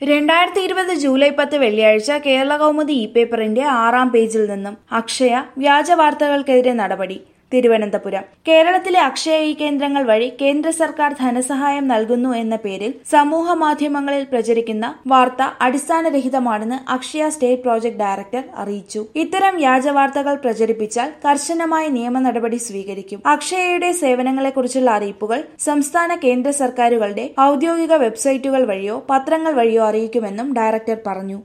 രണ്ടായിരത്തി ഇരുപത് ജൂലൈ പത്ത് വെള്ളിയാഴ്ച കേരള കൗമുദി ഇ പേപ്പറിന്റെ ആറാം പേജിൽ നിന്നും അക്ഷയ വ്യാജ വാർത്തകൾക്കെതിരെ നടപടി തിരുവനന്തപുരം കേരളത്തിലെ അക്ഷയ ഇ കേന്ദ്രങ്ങൾ വഴി കേന്ദ്ര സർക്കാർ ധനസഹായം നൽകുന്നു എന്ന പേരിൽ സമൂഹ മാധ്യമങ്ങളിൽ പ്രചരിക്കുന്ന വാർത്ത അടിസ്ഥാനരഹിതമാണെന്ന് അക്ഷയ സ്റ്റേറ്റ് പ്രോജക്ട് ഡയറക്ടർ അറിയിച്ചു ഇത്തരം വ്യാജ വാർത്തകൾ പ്രചരിപ്പിച്ചാൽ കർശനമായ നിയമ നടപടി സ്വീകരിക്കും അക്ഷയയുടെ സേവനങ്ങളെക്കുറിച്ചുള്ള അറിയിപ്പുകൾ സംസ്ഥാന കേന്ദ്ര സർക്കാരുകളുടെ ഔദ്യോഗിക വെബ്സൈറ്റുകൾ വഴിയോ പത്രങ്ങൾ വഴിയോ അറിയിക്കുമെന്നും ഡയറക്ടർ പറഞ്ഞു